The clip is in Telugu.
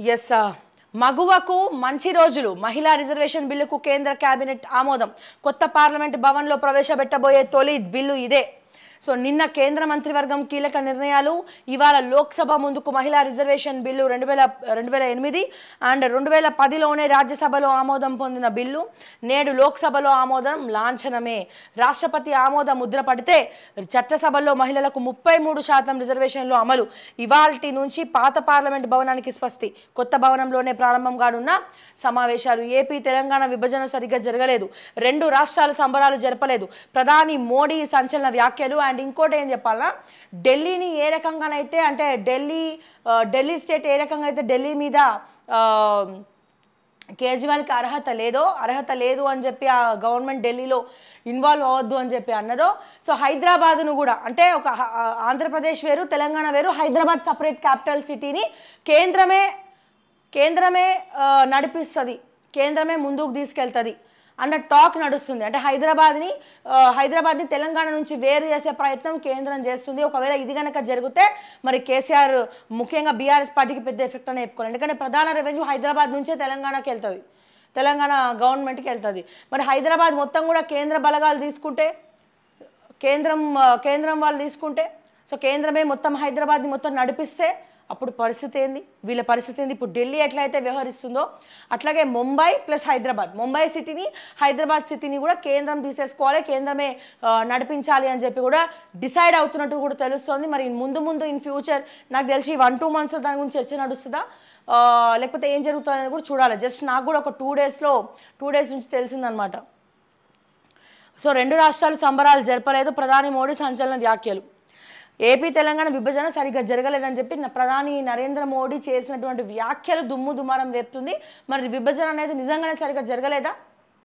ఎస్ మగువకు మంచి రోజులు మహిళా రిజర్వేషన్ బిల్లుకు కేంద్ర కేబినెట్ ఆమోదం కొత్త పార్లమెంట్ భవన్లో ప్రవేశపెట్టబోయే తొలి బిల్లు ఇదే సో నిన్న కేంద్ర మంత్రివర్గం కీలక నిర్ణయాలు ఇవాళ లోక్సభ ముందుకు మహిళా రిజర్వేషన్ బిల్లు రెండు వేల రెండు వేల ఎనిమిది అండ్ రెండు వేల పదిలోనే రాజ్యసభలో ఆమోదం పొందిన బిల్లు నేడు లోక్సభలో ఆమోదం లాంఛనమే రాష్ట్రపతి ఆమోద ముద్ర పడితే చట్టసభలో మహిళలకు ముప్పై మూడు శాతం రిజర్వేషన్లు అమలు ఇవాల్టి నుంచి పాత పార్లమెంట్ భవనానికి స్వస్తి కొత్త భవనంలోనే ప్రారంభం కానున్న సమావేశాలు ఏపీ తెలంగాణ విభజన సరిగ్గా జరగలేదు రెండు రాష్ట్రాలు సంబరాలు జరపలేదు ప్రధాని మోడీ సంచలన వ్యాఖ్యలు అండ్ ఇంకోటి ఏం చెప్పాలా ఢిల్లీని ఏ రకంగానైతే అంటే ఢిల్లీ ఆ, ఢిల్లీ స్టేట్ ఏ రకంగా అయితే ఢిల్లీ మీద ఆ, కేజ్రీవాల్కి అర్హత లేదో అర్హత లేదు అని చెప్పి ఆ గవర్నమెంట్ ఢిల్లీలో ఇన్వాల్వ్ అవ్వద్దు అని చెప్పి అన్నారో సో హైదరాబాద్ను కూడా అంటే ఒక హ- ఆ, ఆంధ్రప్రదేశ్ వేరు తెలంగాణ వేరు హైదరాబాద్ సపరేట్ క్యాపిటల్ సిటీని కేంద్రమే కేంద్రమే ఆ, నడిపిస్తుంది కేంద్రమే ముందుకు తీసుకెళ్తుంది అన్న టాక్ నడుస్తుంది అంటే హైదరాబాద్ని ఆ, హైదరాబాద్ని తెలంగాణ నుంచి వేరు చేసే ప్రయత్నం కేంద్రం చేస్తుంది ఒకవేళ ఇది కనుక జరిగితే మరి కేసీఆర్ ముఖ్యంగా బీఆర్ఎస్ పార్టీకి పెద్ద ఎఫెక్ట్ అని చెప్పుకోవాలి ఎందుకంటే ప్రధాన రెవెన్యూ హైదరాబాద్ నుంచే తెలంగాణకి వెళ్తుంది తెలంగాణ గవర్నమెంట్కి వెళ్తుంది మరి హైదరాబాద్ మొత్తం కూడా కేంద్ర బలగాలు తీసుకుంటే కేంద్రం ఆ, కేంద్రం వాళ్ళు తీసుకుంటే సో కేంద్రమే మొత్తం హైదరాబాద్ని మొత్తం నడిపిస్తే అప్పుడు పరిస్థితి ఏంది వీళ్ళ పరిస్థితి ఏంది ఇప్పుడు ఢిల్లీ ఎట్లయితే వ్యవహరిస్తుందో అట్లాగే ముంబై ప్లస్ హైదరాబాద్ ముంబై సిటీని హైదరాబాద్ సిటీని కూడా కేంద్రం తీసేసుకోవాలి కేంద్రమే ఆ, నడిపించాలి అని చెప్పి కూడా డిసైడ్ అవుతున్నట్టు కూడా తెలుస్తుంది మరి ముందు ముందు ఇన్ ఫ్యూచర్ నాకు తెలిసి వన్ టూ మంత్స్ దాని గురించి చర్చ నడుస్తుందా ఆ, లేకపోతే ఏం జరుగుతుంది అనేది కూడా చూడాలి జస్ట్ నాకు కూడా ఒక టూ డేస్లో టూ డేస్ నుంచి తెలిసిందనమాట సో రెండు రాష్ట్రాలు సంబరాలు జరపలేదు ప్రధాని మోడీ సంచలన వ్యాఖ్యలు ఏపీ తెలంగాణ విభజన సరిగ్గా జరగలేదని చెప్పి న- ప్రధాని నరేంద్ర మోడీ చేసినటువంటి వ్యాఖ్యలు దుమ్ము దుమారం రేపుతుంది మరి విభజన అనేది నిజంగానే సరిగ్గా జరగలేదా